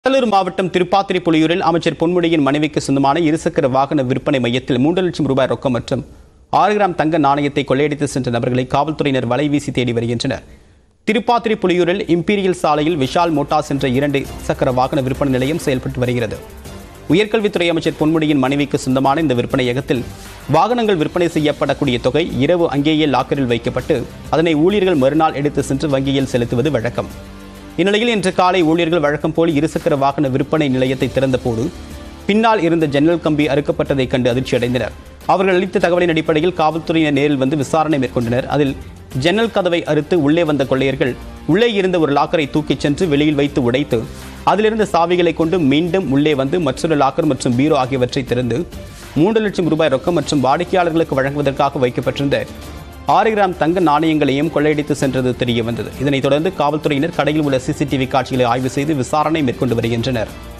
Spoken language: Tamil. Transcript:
கடலூர் மாவட்டம் திருப்பாத்திரி புலியூரில் அமைச்சர் பொன்முடியின் மனைவிக்கு சொந்தமான இருசக்கர வாகன விற்பனை மையத்தில் மூன்று லட்சம் ரூபாய் ரொக்கம் மற்றும் ஆறு கிராம் தங்க நாணயத்தை கொள்ளையடித்து சென்ற நபர்களை காவல்துறையினர் வலைவீசி தேடி வருகின்றனர் திருப்பாத்திரி புலியூரில் இம்பீரியல் சாலையில் விஷால் மோட்டார்ஸ் என்ற இரண்டு சக்கர வாகன விற்பனை நிலையம் செயல்பட்டு வருகிறது உயர்கல்வித்துறை அமைச்சர் பொன்முடியின் மனைவிக்கு சொந்தமான இந்த விற்பனையகத்தில் வாகனங்கள் விற்பனை செய்யப்படக்கூடிய தொகை இரவு அங்கேயே லாக்கரில் வைக்கப்பட்டு அதனை ஊழியர்கள் மறுநாள் எடுத்து சென்று வங்கியில் செலுத்துவது வழக்கம் இந்நிலையில் இன்று காலை ஊழியர்கள் வழக்கம் போல் இருசக்கர வாகன விற்பனை நிலையத்தை திறந்தபோது பின்னால் இருந்த ஜன்னல் கம்பி அறுக்கப்பட்டதைக் கண்டு அதிர்ச்சியடைந்தனர் அவர்கள் அளித்த தகவலின் அடிப்படையில் காவல்துறையினர் நேரில் வந்து விசாரணை மேற்கொண்டனர் அதில் ஜன்னல் கதவை அறுத்து உள்ளே வந்த கொள்ளையர்கள் உள்ளே இருந்த ஒரு லாக்கரை தூக்கிச் சென்று வெளியில் வைத்து உடைத்து அதிலிருந்த சாவிகளை கொண்டு மீண்டும் உள்ளே வந்து மற்றொரு லாக்கர் மற்றும் பீரோ ஆகியவற்றை திறந்து மூன்று லட்சம் ரூபாய் ரொக்கம் மற்றும் வாடிக்கையாளர்களுக்கு வழங்குவதற்காக வைக்கப்பட்டிருந்த ஆறு கிராம் தங்க நாணயங்களையும் கொள்ளையடித்து சென்றது தெரிய வந்தது இதனைத் தொடர்ந்து காவல்துறையினர் கடையில் உள்ள சிசிடிவி காட்சிகளை ஆய்வு செய்து விசாரணை மேற்கொண்டு வருகின்றனர்